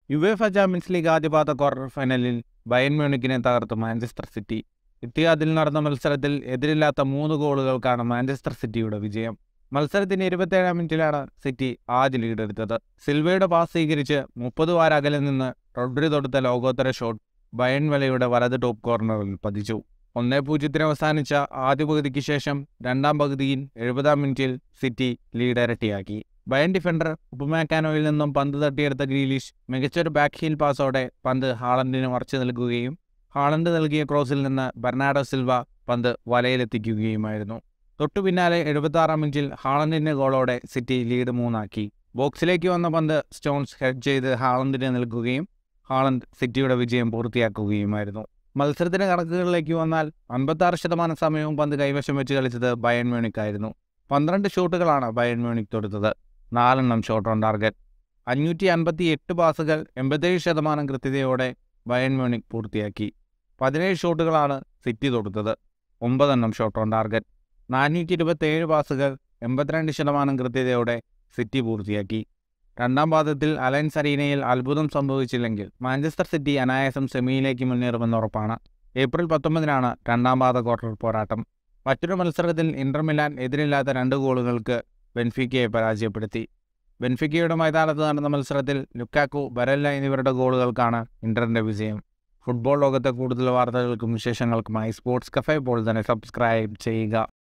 UEFA champions league ആദ്യപാദ quarter ഫൈനലിൽ Bayern മ്യൂണിക്കിനെ തകർത്ത് മാഞ്ചസ്റ്റർ സിറ്റി ഇത്തിഹാദിൽ നടന്ന മത്സരത്തിൽ എതിരില്ലാത്ത മൂന്ന് ഗോളുകൾക്കാണ് മാഞ്ചസ്റ്റർ സിറ്റിയുടെ വിജയം മത്സരത്തിന്റെ ഇരുപത്തേഴാം മിനിറ്റിലാണ് സിറ്റി ആദ്യ ലീഡെടുത്തത് സിൽവയുടെ പാസ് സ്വീകരിച്ച് മുപ്പത് വാരകലിൽ നിന്ന് റൊഡ്രി തൊടുത്ത ലോകോത്തര ഷോട്ട് ബയൺ വലയുടെ വലത് ടോപ്പ് കോർണറിൽ പതിച്ചു ഒന്നേ പൂജ്യത്തിന് അവസാനിച്ച ആദ്യ പകുതിക്ക് ശേഷം രണ്ടാം പകുതിയിൽ എഴുപതാം മിനിറ്റിൽ സിറ്റി ലീഡ് ഇരട്ടിയാക്കി ബയൺ ഡിഫൻഡർ ഉപമാക്കാനോയിൽ നിന്നും പന്ത് തട്ടിയെടുത്ത ഗ്രീലിഷ് മികച്ചൊരു ബാക്ക് ഹീൽ പാസോടെ പന്ത് ഹാളണ്ടിന് മറിച്ചു നൽകുകയും ഹാളണ്ട് നൽകിയ ക്രോസിൽ നിന്ന് ബെർണാഡോ സിൽവ പന്ത് വലയിലെത്തിക്കുകയുമായിരുന്നു തൊട്ടു പിന്നാലെ എഴുപത്താറാം മിനിറ്റിൽ ഹാളണ്ടിന്റെ ഗോളോടെ സിറ്റി ലീഡ് മൂന്നാക്കി ബോക്സിലേക്ക് വന്ന പന്ത് സ്റ്റോൺസ് ഹെഡ് ചെയ്ത് ഹാളണ്ടിന് നൽകുകയും ഹാളണ്ട് സിറ്റിയുടെ വിജയം പൂർത്തിയാക്കുകയുമായിരുന്നു മത്സരത്തിന്റെ കണക്കുകളിലേക്ക് വന്നാൽ അൻപത്താറ് ശതമാനം സമയവും പന്ത് കൈവശം വെച്ച് കളിച്ചത് ബയൺ മ്യൂണിക് ആയിരുന്നു പന്ത്രണ്ട് ഷോട്ടുകളാണ് ബയൺ മ്യൂണിക് തൊടുത്തത് നാലെണ്ണം ഷോട്ട് ഓൺ ടാർഗറ്റ് അഞ്ഞൂറ്റി അൻപത്തി എട്ട് പാസുകൾ എൺപത്തേഴ് ശതമാനം കൃത്യതയോടെ ബയൺ മ്യൂണിക് പൂർത്തിയാക്കി പതിനേഴ് ഷോട്ടുകളാണ് സിറ്റി തൊടുത്തത് ഒമ്പതെണ്ണം ഷോട്ട് ഓൺ ടാർഗറ്റ് നാനൂറ്റി ഇരുപത്തേഴ് പാസുകൾ എൺപത്തിരണ്ട് ശതമാനം കൃത്യതയോടെ സിറ്റി പൂർത്തിയാക്കി രണ്ടാം പാദത്തിൽ അലയൻസ് അരീനയിൽ അത്ഭുതം സംഭവിച്ചില്ലെങ്കിൽ മാഞ്ചസ്റ്റർ സിറ്റി അനായാസം സെമിയിലേക്ക് മുന്നേറുമെന്ന് ഉറപ്പാണ് ഏപ്രിൽ പത്തൊമ്പതിനാണ് രണ്ടാം പാദ ക്വാർട്ടർ പോരാട്ടം മറ്റൊരു മത്സരത്തിൽ ഇന്റർ മിലാൻ എതിരില്ലാത്ത രണ്ട് ഗോളുകൾക്ക് ബെൻഫിക്കയെ പരാജയപ്പെടുത്തി ബെൻഫിക്കയുടെ മൈതാനത്ത് നടന്ന മത്സരത്തിൽ ലുക്കാക്കു ബരല്ല എന്നിവരുടെ ഗോളുകൾക്കാണ് ഇന്ററിന്റെ വിജയം ഫുട്ബോൾ ലോകത്തെ കൂടുതൽ വാർത്തകൾക്കും വിശേഷങ്ങൾക്കുമായി സ്പോർട്സ് കഫേ ഇപ്പോൾ തന്നെ സബ്സ്ക്രൈബ് ചെയ്യുക